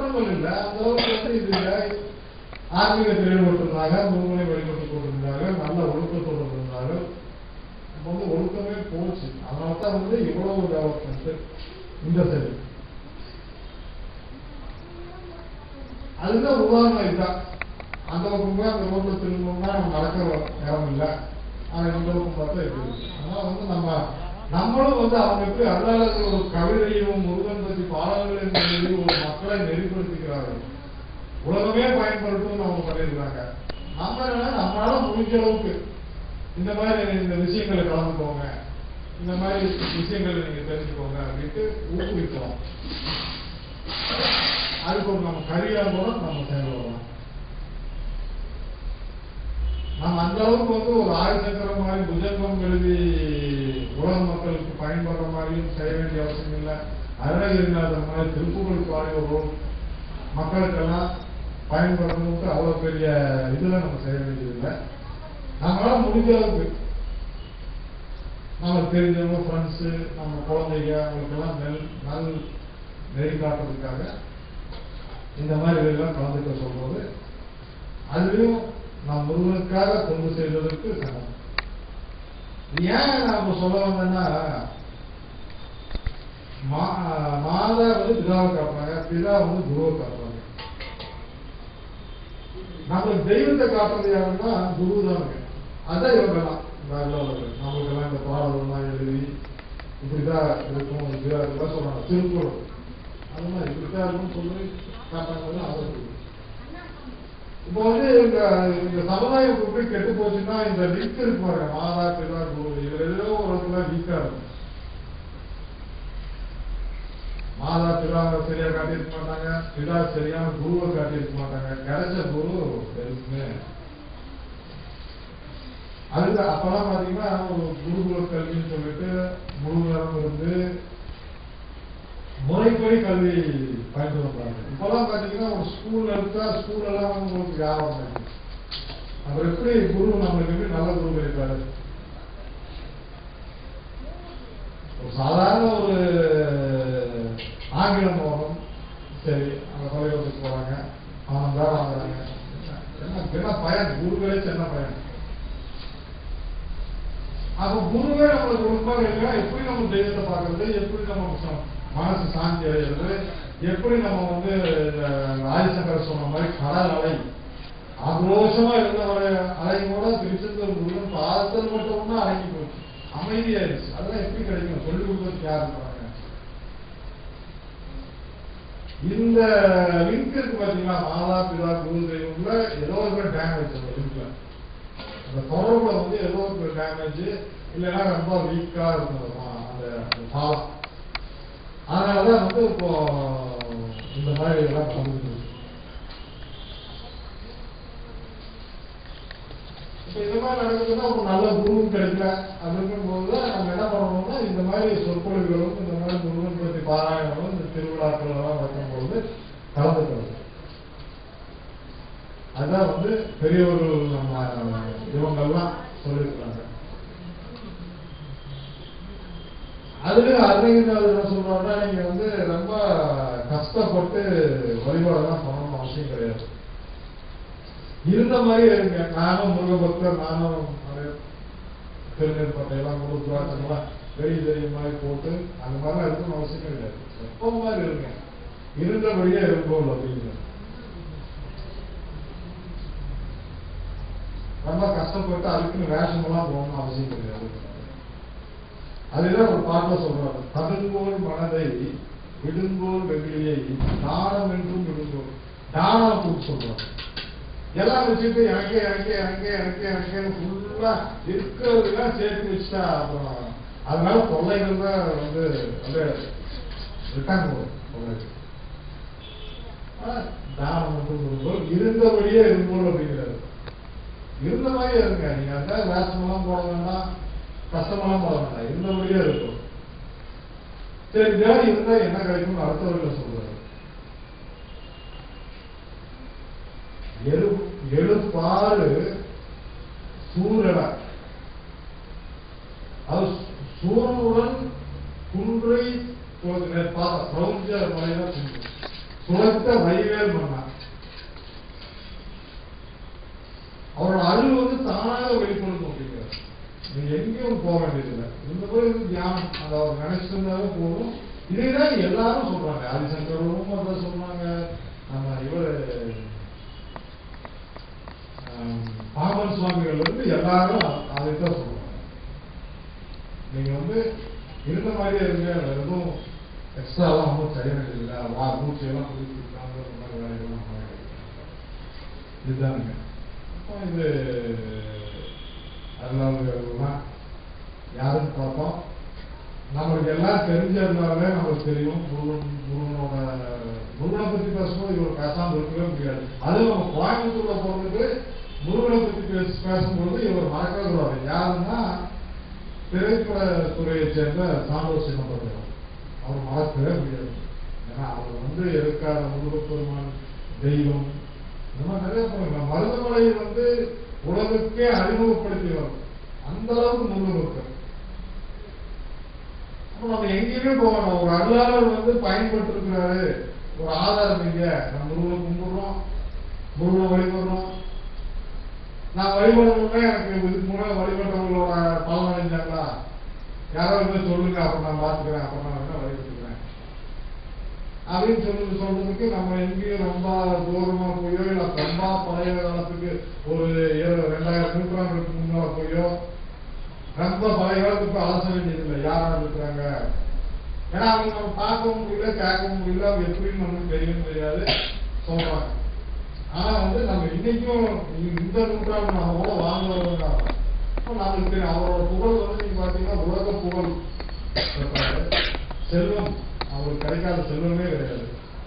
குற்றங்கள் இல்லை அந்த அளவுக்கு வந்து இது இல்லை. ஆன்மீகத்தில் ஈடுபட்டிருந்தாங்க முருகனை வழிபட்டுக் கொண்டிருந்தாங்க நல்ல ஒழுக்கத்தோடு இருந்தாங்க இப்போ வந்து ஒழுக்கமே போச்சு அதனால தான் வந்து இவ்வளவு டெவலப்மெண்ட் இந்த சைடு அதுதான் உதாரணம் இதுதான் அந்த பக்கம் போய் அந்த ரோட்ல திரும்பணும்னா நம்ம நடக்க நேரம் இல்லை ஆனா இந்த பக்கம் பார்த்தா இப்படி இருக்கு. அதனால வந்து நம்ம நம்மளும் வந்து அவங்க எப்படி அருளாளர்கள் ஒரு கவிதையும் முருகன் பற்றி பாடல்களையும் எழுதி ஒரு மக்களை நெறிப்படுத்திக்கிறார்கள் உலகமே பயன்படுத்தும் அவங்க பண்ணியிருக்காங்க நம்ம என்னன்னா நம்மளால முடிஞ்ச அளவுக்கு இந்த மாதிரி இந்த விஷயங்களை கலந்துக்கோங்க இந்த மாதிரி விஷயங்களை நீங்க தெரிஞ்சுக்கோங்க அப்படின்ட்டு ஊக்குவிக்கிறோம் அதுக்கு ஒரு நம்ம கரியா கூட நம்ம செயல்படலாம் நம்ம அந்த அளவுக்கு வந்து ஒரு ஆயுதங்கிற மாதிரி புஜங்கம் எழுதி உலக மக்களுக்கு பயன்படுற மாதிரியும் செய்ய வேண்டிய அவசியம் இல்லை அருணகிரிநாதர் மாதிரி திருப்புகழ் பாடி ஒரு மக்களுக்கெல்லாம் பயன்படணும்ட்டு அவ்வளவு பெரிய இதுல நம்ம செய்ய வேண்டியதில்லை நம்மளால முடிஞ்ச அளவுக்கு நமக்கு தெரிஞ்சவங்க ஃப்ரெண்ட்ஸு நம்ம குழந்தைங்க அவங்களுக்கெல்லாம் நெல் நல் நெறி காட்டுறதுக்காக இந்த மாதிரி இதெல்லாம் கலந்துக்க சொல்றது அதுலயும் நாம் முருகனுக்காக கொண்டு செல்வதற்கு சமம் இது ஏன் நாம சொல்ல வந்தேன்னா மா- மாதா வந்து பிதாவை காட்டுறாங்க பிதா வந்து குருவை காட்டுறாங்க நம்மளுக்கு தெய்வத்தை காட்டுறது யாருன்னா குரு தானுங்க அதான் இவங்கெல்லாம் இந்த அருளாளர்கள் நம்மளுக்கெல்லாம் இந்த பாடலாம் எழுதி இப்படிதான் இருக்கும் இப்படிதான் இதெல்லாம் சொல்றாங்க திருக்குறள் அது மாதிரி இப்படிதான் இருக்கும்னு சொல்லி காட்டுறாங்க அவர் இப்போ வந்து இந்த இந்த சமுதாயம் எப்படி கெட்டு போச்சுன்னா இந்த லிங்க் இருக்கு பாருங்க மாதா பிதா குரு இதுல ஏதோ ஒரு இடத்துல வீக்கா இருக்கும் மாதா பிதாவை சரியா காட்டியிருக்க மாட்டாங்க பிதா சரியான குருவை காட்டியிருக்க மாட்டாங்க கிடைச்ச குரு பெருசுன்னு அதுக்கு அப்பெல்லாம் பாத்தீங்கன்னா ஒரு குருகுல கல்வின்னு சொல்லிட்டு முழு நேரம் இருந்து முறைப்படி கல்வி பயின்று வந்தாங்க இப்பெல்லாம் பாத்தீங்கன்னா ஒரு ஸ்கூல்ல இருக்கா ஸ்கூல் எல்லாம் வந்து உங்களுக்கு யாரும் இல்லை. அப்புறம் எப்படி குரு நம்மளுக்கு எப்படி நல்ல குரு கிடைப்பாரு ஒரு சாதாரண ஒரு ஆங்கிலம் போகணும் சரி அந்த பள்ளிக்கூடத்துக்கு போறாங்க அவன் வேலை வாங்குறாங்க என்ன என்ன பயன் குருவே என்ன பயன் அப்ப குருவே நம்மளுக்கு உண்மையாக இருக்கா எப்படி நம்ம தெய்வத்தை பார்க்கறது எப்படி நம்ம ச- மனசு சாந்தி அடைகிறது எப்படி நம்ம வந்து இந்த ஆதிசங்கர் சொன்ன மாதிரி கடல் அலை ஆக்ரோஷமா இருந்த ஒரு அலை கூட திருச்செந்தூர் முருகன் பார்த்தல் மட்டும் தான் அடங்கி போச்சு அமைதியாயிருச்சு அதெல்லாம் எப்படி கிடைக்கும் சொல்லிக் கொடுக்கறதுக்கு யார் இருக்காங்க இந்த லிங்க் இருக்கு பாத்தீங்களா மாதா பிதா குரு தெய்வம்ல ஏதோ ஒரு டேமேஜ் அந்த லிங்க்ல அந்த தொடர்புல வந்து ஏதோ ஒரு டேமேஜ் இல்லைன்னா ரொம்ப வீக்கா இருக்கும் அந்த மா- அந்த அந்த பாலம் அதனாலதான் வந்து இப்போ இந்த மாதிரி எல்லாம் நடந்துட்டு இருக்கு. இப்ப இந்த மாதிரி நடக்குதுன்னா ஒரு நல்ல குருவும் கிடைக்கல அப்படிங்கும் போது நம்ம என்ன பண்ணணும்னா இந்த மாதிரி சொற்பொழிவுகளும் இந்த மாதிரி முருகன் பற்றி பாராயணங்களும் இந்த திருவிழாக்கள் எல்லாம் வைக்கும்போது கலந்துக்கிறது அதான் வந்து பெரியவர்கள் நம்ம இவங்கெல்லாம் சொல்லியிருக்காங்க அதுலயும் அருணகிரிநாதர் என்ன சொல்றாருன்னா நீங்க வந்து ரொம்ப கஷ்டப்பட்டு வழிபாடெல்லாம் பண்ணணும் அவசியம் கிடையாது இருந்த மாதிரி இருங்க நானும் முருகபக்தர் நானும் திருநெல்பட்டையெல்லாம் முருகாசனெல்லாம் பெரிய பெரிய மாதிரி போட்டு அந்த மாதிரிலாம் இருக்கணும்னு அவசியம் கிடையாது எப்போ மாதிரி இருங்க இருந்தபடியே இருப்போம் அப்படிங்கிற ரொம்ப கஷ்டப்பட்டு அதுக்குன்னு வேஷம் எல்லாம் போகணும்னு அவசியம் கிடையாது அதுதான் ஒரு பாட்டுல சொல்றாரு தடுங்கோல் மனதை விடுங்கோல் வெகுளியை தானம் என்றும் விடுங்கோல் தானம் கூப்பிட்டு சொல்றாரு எல்லாம் வச்சுட்டு எனக்கே எனக்கே எனக்கே எனக்கே எனக்கேன்னு ஃபுல்லா இருக்கிறதுலாம் சேர்த்து வச்சுட்டா அப்புறம் அதனால தொல்லைகள் தான் வந்து அப்படியே ரிட்டர்ன் போகும் தொல்லைகள். ஆனா, தானம் மட்டும் விடுங்கோல் இருந்தபடியே இருங்கோல் அப்படிங்கிறாரு இருந்த மாதிரியே இருங்க நீங்க அந்த வேஷமெல்லாம் போட வேண்டாம் கஷ்டமெல்லாம் போட வேண்டாம் இருந்தபடியே இருக்கும் சரி தேடி இருந்தா என்ன கிடைக்கும்னு அடுத்தவர்கள் சொல்றாரு எழு எழுப்பாறு சூழல அது சூரனுடன் குன்றை பிரௌஞ்ச மலைதான் குன்று சுழத்த வைவேல் மன்னா அவரோட அறிவு வந்து தானாக வெளிப்படுத்தும் அப்படிங்கிறார் நீங்க எங்கேயும் போக வேண்டியதில்லை இந்த போய் வந்து தியானம் அதை அவர் நினைச்சிருந்தாவே போதும் இதைதான் எல்லாரும் சொல்றாங்க ஆதிசங்கரும் அதான் சொல்றாங்க நம்ம இவர் பாமன் சுவாமிகள் வந்து எல்லாரும் அதைத்தான் சொல்றாங்க நீங்க வந்து இருந்த மாதிரியே இருங்க எதுவும் எக்ஸ்ட்ராலாம் ஒன்றும் செய்ய வேண்டியதில்லை வா மூச்சு எல்லாம் புதுப்பிக்காங்க இந்த மாதிரி வேலைகள்லாம் பண்ண வேண்டியதில்லை. இதுதானுங்க அப்போ இது அதனால யாருன்னு பார்த்தோம் நம்மளுக்கு எல்லாம் தெரிஞ்சதுனாலே நமக்கு தெரியும் முருகன் முருகனோட முருகனை பத்தி பேசும்போது இவர் பேசாம இருக்கவே முடியாது அதுவும் நம்ம கோயம்புத்தூர்ல போறதுக்கு முருகனை பத்தி பேச பேசும்பொழுது இவர் மறக்கவே கூடாது யாருன்னா திரைப்பட துறையை சேர்ந்த சான்றோர் சின்னப்பட்டவர் அவர் மறக்கவே முடியாது ஏன்னா அவர் வந்து இருக்கார முருகப்பெருமான் தெய்வம் இந்த மாதிரி நிறைய சொல்லுங்க மருதமலை வந்து உலகுக்கே அறிமுகப்படுத்தியவர் அந்த அளவுக்கு முருகபக்தர் அப்ப நம்ம எங்கேயுமே போக வேண்டாம் ஒரு அருளாளர் வந்து பயன்பட்டு இருக்கிறாரு ஒரு ஆதாரம் இங்க நம்ம முருகனை கும்பிடுறோம் முருகனை வழிபடுறோம் நான் வழிபடணும்னா எனக்கு இதுக்கு முன்னாடி வழிபட்டவங்களோட பலன் அடைஞ்சாங்களா யாரோ வந்து சொல்லுங்க அப்புறம் நான் பார்த்துக்கிறேன் அப்புறம் நான் வேணா வழிபட்டுக்கிறேன் அப்படின்னு சொல்லி சொல்றதுக்கு நம்ம எங்கேயும் ரொம்ப தூரமா போயோ இல்ல ரொம்ப பழைய காலத்துக்கு ஒரு ஏழு ரெண்டாயிரம் நூற்றாண்டுக்கு முன்னால போயோ ரொம்ப பழைய காலத்துக்கு போய் அலச வேண்டியதில்லை யாரா இருக்கிறாங்க ஏன்னா அவங்க நம்ம பார்க்கவும் முடியல கேட்கவும் முடியல அவங்க எப்படின்னு நமக்கு தெரியவும் தெரியாது சொல்றாங்க ஆனா வந்து நம்ம இன்னைக்கும் இந்த நூற்றாண்டு நம்ம கூட வாழ்ந்தவங்க நமக்கு தெரியும் அவரோட புகழ் வந்து நீங்க பாத்தீங்கன்னா உலக புகழ் சொல்றாரு. செல்வம் அவருக்கு கிடைக்காத செல்வமே கிடையாது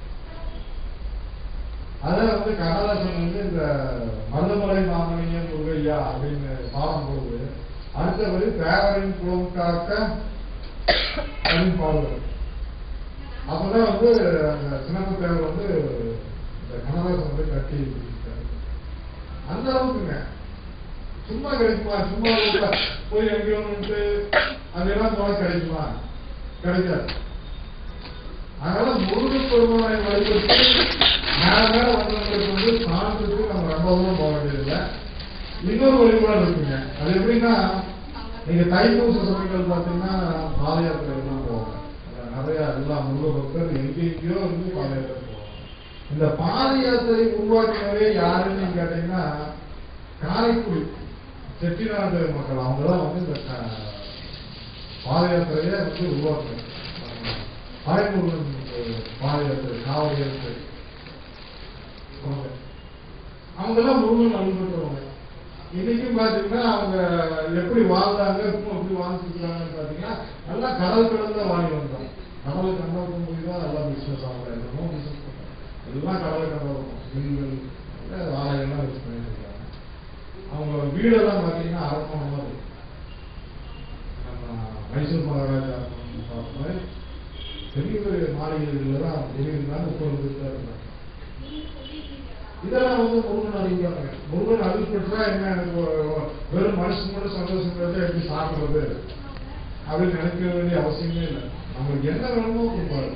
அதான் வந்து கண்ணதாசன் வந்து இந்த மருதமலை மாமணியன் முருகையா அப்படின்னு பாடம் போடுது அடுத்த வரி தேவரின் குலம் காக்க அப்படின்னு பாடுவார் அப்பதான் வந்து அந்த சின்னப்ப தேவர் வந்து இந்த கண்ணதாசன் வந்து கட்டி பிடிச்சிட்டாரு. அந்த அளவுக்குங்க சும்மா கிடைக்குமா சும்மா உள்ள போய் எங்கேயோ நின்று அதெல்லாம் போல கிடைக்குமா கிடைக்காது அதனால முருகன் பெருமானை வழிபட்டு மேல மேல வந்தவங்களுக்கு வந்து சான்றுக்கு நம்ம ரொம்ப தூரம் போக வேண்டியதில்லை இன்னொரு வழிபாடு இருக்குங்க அது எப்படின்னா நீங்க தைப்பூச சமயங்கள் பார்த்தீங்கன்னா பாத யாத்திரை எல்லாம் போவாங்க அதான் நிறைய எல்லா முருக பக்தர் எங்கெங்கேயோ இருந்து பாத யாத்திரை போவாங்க இந்த பாத யாத்திரை உருவாக்கினவே யாருன்னு நீங்க கேட்டீங்கன்னா காரைக்குடி செட்டிநாடு மக்கள் அவங்க தான் வந்து இந்த க- பாத யாத்திரையை வந்து உருவாக்குறாங்க ஆய்முருகன் பாத யாத்திரை காவல் யாத்திரை அவங்க அவங்கெல்லாம் முருகன் அனுபவிக்கிறவங்க இன்னைக்கும் பாத்தீங்கன்னா அவங்க எப்படி வாழ்ந்தாங்க இப்போ எப்படி வாழ்ந்துருக்காங்கன்னு பாத்தீங்கன்னா நல்லா கடல் கடல்ல வாங்கி வந்தாங்க கடலை கண்டவங்க போய் தான் எல்லாம் பிசினஸ் அவங்க என்னமோ பிசினஸ் பண்றாங்க எல்லாம் கடலை கண்டவங்க மீன்கள் வாழைகள்லாம் யூஸ் பண்ணிட்டு இருக்காங்க அவங்க வீடெல்லாம் பாத்தீங்கன்னா அரண்மனை மாதிரி நம்ம மைசூர் மகாராஜா பார்த்த மாதிரி பெரிய பெரிய மாளிகைகள்ல தான் இருந்தாங்க உட்கார்ந்து தான் இருந்தாங்க இதெல்லாம் வந்து முருகன் அறிவிப்பாங்க முருகன் அறிவிப்பட்டா என்ன எனக்கு ஒரு- வெறும் மனுஷன் மட்டும் சந்தோஷம் கிடைச்சா எப்படி சாப்பிடுறது அப்படின்னு நினைக்க வேண்டிய அவசியமே இல்லை நம்மளுக்கு என்ன வேணுமோ கொடுப்பாரு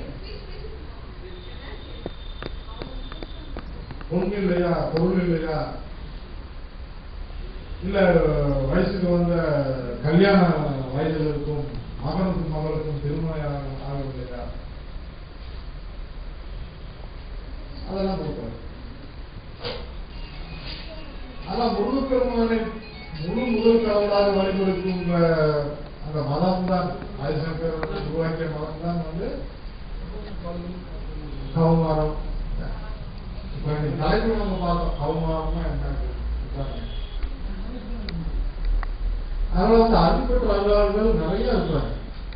பொண்ணு இல்லையா பொருள் இல்லையா இல்ல வயசுக்கு வந்த கல்யாண வயதில் இருக்கும் மகனுக்கும் மகளுக்கும் திருமணம் ஆக- ஆகவில்லையா அதெல்லாம் கொடுப்பாரு ஆனா முருகப்பெருமானை முழு முதல் கடவுளாக வழிபடுத்தும் அஹ், அந்த மதம் தான் ஆதிசங்கர் உருவாக்கிய மதம் தான் வந்து கௌமாரம் இப்ப இன்னைக்கு தலைப்பு நம்ம பார்த்தோம் கௌமாரம்னா என்ன இதுதானே. அதனால வந்து அடிப்பட்ட அலுவலர்கள் நிறைய இருக்காங்க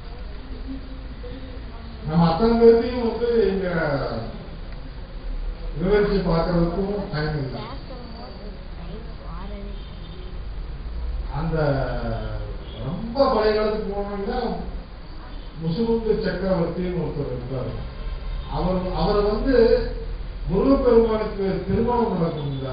நம்ம அத்தனை பேர்த்தையும் வந்து இங்க விவரிச்சு பார்க்கறதுக்கும் டைம் இல்லை அந்த ரொம்ப பழைய காலத்துக்கு போனோம்னா முசுமுத்து சக்கரவர்த்தின்னு ஒருத்தர் இருந்தார் அவர் அவர் வந்து முருகப்பெருமானுக்கு திருமணம் நடக்கும் இந்த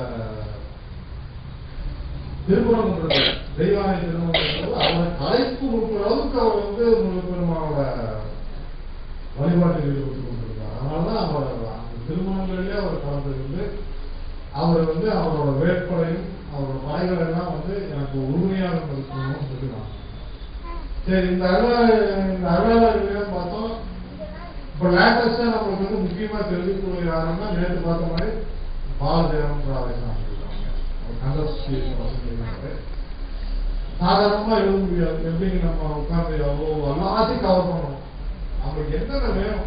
திருமணம் பண்றது தெய்வானை திருமணம் பண்றது அவரை கலைப்பு கொடுக்குற அளவுக்கு அவர் வந்து முருகப்பெருமானோட வழிபாட்டில் ஈடுபட்டு கொண்டிருந்தார் அதனாலதான் அவர் அந்த திருமணங்களிலே அவர் கலந்துருந்து அவர் வந்து அவரோட வேட்படையும் அவரோட படைகள் எல்லாம் வந்து எனக்கு உறுதுணையாக இருக்கணும்னு சொல்லிடுவாங்க சரி இந்த அருளா இந்த அருளாளர்கள் பார்த்தோம் இப்ப லேட்டஸ்டா நம்மளுக்கு வந்து முக்கியமா தெரிஞ்சுக்கக்கூடிய யாருன்னா நேற்று பார்த்த மாதிரி பாலதேவன் ராஜேஷன் கண்டஸ்டி வசதி சாதாரணமா எழுத முடியாது எப்படிங்க நம்ம உட்கார்ந்து அவ்வளோ எல்லாத்தையும் கவர் பண்ணணும் அவங்களுக்கு என்னென்ன வேணும்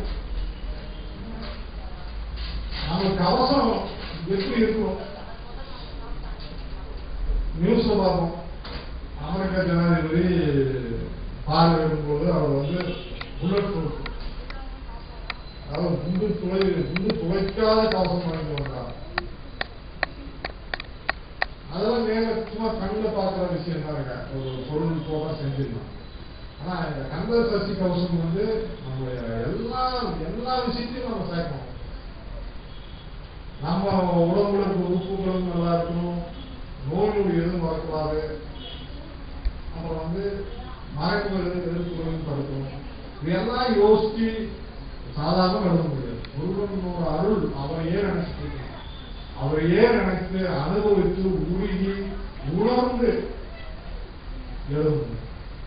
நம்மளுக்கு அவசரம் எப்படி இருக்கணும் நியூஸ்ல பார்ப்போம் அமெரிக்க ஜனாதிபதி பார்வையிடும் போது அவர் வந்து புல்லட் ப்ரூஃப் அதாவது குண்டு துளை குண்டு துளைக்காத கவசம் வாங்கி வந்தார் அதெல்லாம் நேர சும்மா கண்ணில் பார்க்குற விஷயம் தான் இருக்க ஒரு பொருள் போக செஞ்சிடலாம் ஆனா இந்த கந்த சசி கவசம் வந்து நம்மளுடைய எல்லா எல்லா விஷயத்தையும் நம்ம சேர்க்கணும் நம்ம உடம்புல இருக்க உறுப்புகளும் நல்லா இருக்கணும் நோய் நொடி எதுவும் வரக்கூடாது அப்புறம் வந்து மறைமுக எதிர்ப்புகளையும் தடுக்கணும் இதெல்லாம் யோசிச்சு சாதாரண எழுத முடியாது முருகனோட அருள் அவரையே நினைச்சிட்டு இருக்கணும். அவரையே நினைத்து அனுபவித்து உருகி உணர்ந்து எழுத முடியும்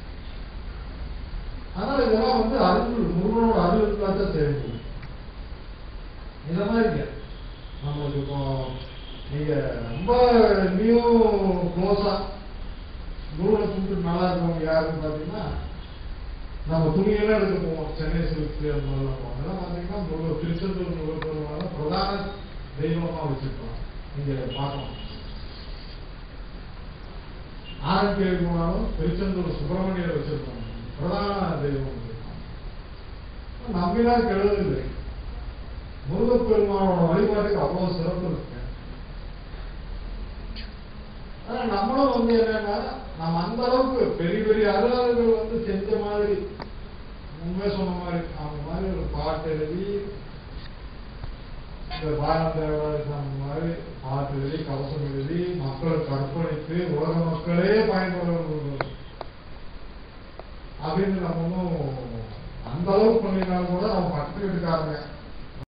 அதனால இதெல்லாம் வந்து அருள் முருகனோட அருள் இருந்தா தான் செய்ய முடியும் இந்த மாதிரி நம்மளுக்கு இப்போ நீங்க ரொம்ப நியூ க்ளோஸா குருவை கூப்பிட்டு நல்லா இருக்கவங்க யாருன்னு பாத்தீங்கன்னா நம்ம துணியெல்லாம் எடுக்க போவோம் சென்னை சில்க்ஸ் அந்த மாதிரிலாம் போவோம் அதெல்லாம் பாத்தீங்கன்னா முருகர் திருச்செந்தூர் முருகர் பிரதான தெய்வமா வச்சிருக்கோம் நீங்க பார்க்கணும் ஆரம்பிக்க போனாலும் திருச்செந்தூர் சுப்பிரமணியர் வச்சிருக்கோம் பிரதான தெய்வம் வச்சிருக்கோம் நம்பினா கெடுதில்லை முருகப்பெருமானோட வழிபாட்டுக்கு அவ்வளவு சிறப்பு இருக்கு ஆனா நம்மளும் வந்து என்னன்னா நம்ம அந்த அளவுக்கு பெரிய பெரிய அலுவலர்கள் வந்து செஞ்ச மாதிரி உண்மை சொன்ன மாதிரி அவங்க மாதிரி ஒரு பாட்டு எழுதி இந்த பாரதேவராஜ் அந்த மாதிரி பாட்டு எழுதி கவசம் எழுதி மக்களுக்கு அர்ப்பணித்து உலக மக்களே பயன்பட அப்படின்னு நம்ம ஒன்றும் அந்த அளவுக்கு பண்ணினாலும் கூட நம்ம பக்கத்து வீட்டுக்காரங்க